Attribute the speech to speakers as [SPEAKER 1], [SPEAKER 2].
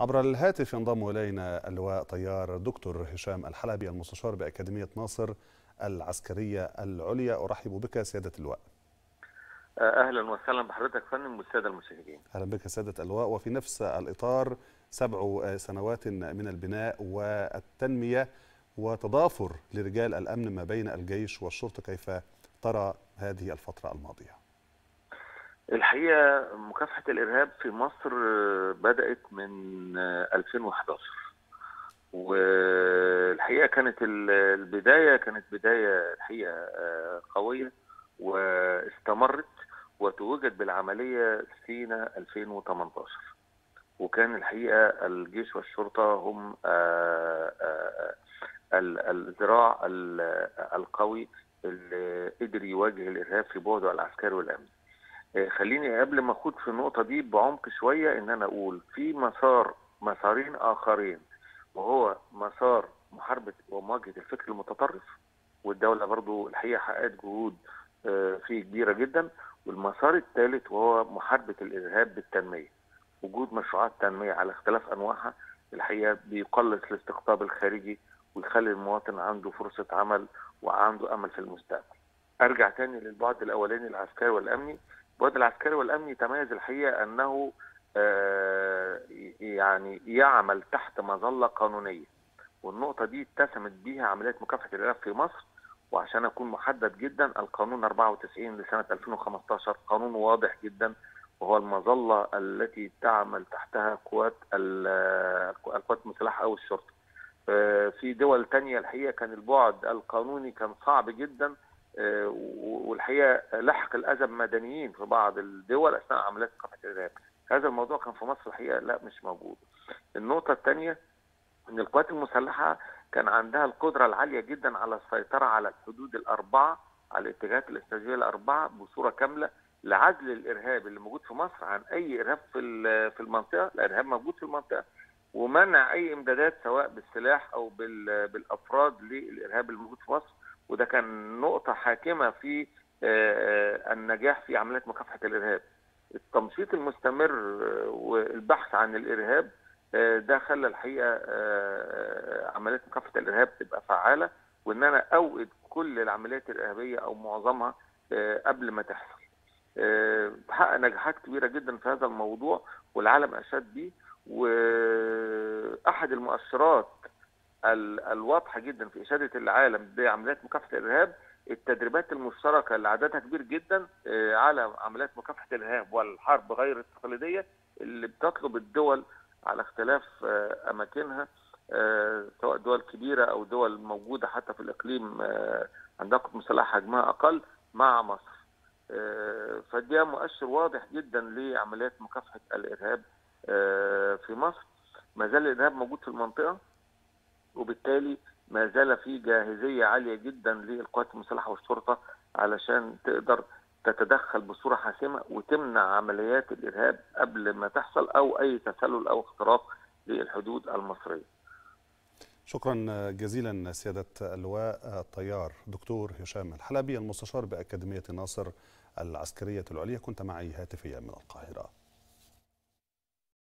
[SPEAKER 1] عبر الهاتف ينضم الينا اللواء طيار دكتور هشام الحلبي المستشار باكاديميه ناصر العسكريه العليا ارحب بك سياده اللواء.
[SPEAKER 2] اهلا وسهلا بحضرتك فندم والساده المشاهدين.
[SPEAKER 1] اهلا بك سياده اللواء وفي نفس الاطار سبع سنوات من البناء والتنميه وتضافر لرجال الامن ما بين الجيش والشرطه كيف ترى هذه الفتره الماضيه؟
[SPEAKER 2] الحقيقه مكافحه الارهاب في مصر بدات من 2011 والحقيقه كانت البدايه كانت بدايه الحقيقه قويه واستمرت وتوجد بالعمليه سينا 2018 وكان الحقيقه الجيش والشرطه هم الذراع القوي اللي قدر يواجه الارهاب في بعده العسكري والامني. خليني قبل ما اخوض في النقطه دي بعمق شويه ان انا اقول في مسار مسارين اخرين وهو مسار محاربه ومواجهه الفكر المتطرف والدوله برضو الحقيقه حققت جهود فيه كبيره جدا والمسار الثالث وهو محاربه الارهاب بالتنميه وجود مشروعات تنميه على اختلاف انواعها الحقيقه بيقلص الاستقطاب الخارجي ويخلي المواطن عنده فرصه عمل وعنده امل في المستقبل. ارجع تاني للبعد الاولاني العسكري والامني، البعد العسكري والامني تميز الحقيقه انه آه يعني يعمل تحت مظله قانونيه. والنقطه دي اتسمت بيها عمليات مكافحه الارهاب في مصر وعشان اكون محدد جدا القانون 94 لسنه 2015 قانون واضح جدا وهو المظله التي تعمل تحتها قوات القوات المسلحه او الشرطه. في دول تانية الحقيقة كان البعد القانوني كان صعب جدا والحقيقة لحق الأذى بمدنيين في بعض الدول أثناء عمليات مكافحة الإرهاب هذا الموضوع كان في مصر الحقيقة لا مش موجود النقطة الثانية أن القوات المسلحة كان عندها القدرة العالية جدا على السيطرة على الحدود الأربعة على الاتجاهات الاستراتيجية الأربعة بصورة كاملة لعزل الإرهاب اللي موجود في مصر عن أي إرهاب في في المنطقة الإرهاب موجود في المنطقة ومنع اي امدادات سواء بالسلاح او بالافراد للارهاب الموجود في مصر وده كان نقطه حاكمه في النجاح في عمليات مكافحه الارهاب. التنشيط المستمر والبحث عن الارهاب ده خلى الحقيقه عمليات مكافحه الارهاب تبقى فعاله وان انا اوقد كل العمليات الارهابيه او معظمها قبل ما تحصل. حقق نجاحات كبيره جدا في هذا الموضوع والعالم اشاد بيه واحد المؤشرات الواضحه جدا في اشاده العالم بعمليات مكافحه الارهاب التدريبات المشتركه اللي عددها كبير جدا على عمليات مكافحه الارهاب والحرب غير التقليديه اللي بتطلب الدول على اختلاف اماكنها سواء دول كبيره او دول موجوده حتى في الاقليم عندها قوات مسلحه حجمها اقل مع مصر. فده مؤشر واضح جدا لعمليات مكافحه الارهاب في مصر ما زال الارهاب موجود في المنطقه وبالتالي ما زال في جاهزيه عاليه جدا للقوات المسلحه والشرطه علشان تقدر تتدخل بصوره حاسمه وتمنع عمليات الارهاب قبل ما تحصل او اي تسلل او اختراق للحدود المصريه.
[SPEAKER 1] شكرا جزيلا سياده اللواء الطيار دكتور هشام الحلبي المستشار باكاديميه ناصر العسكريه العليا كنت معي هاتفيا من القاهره.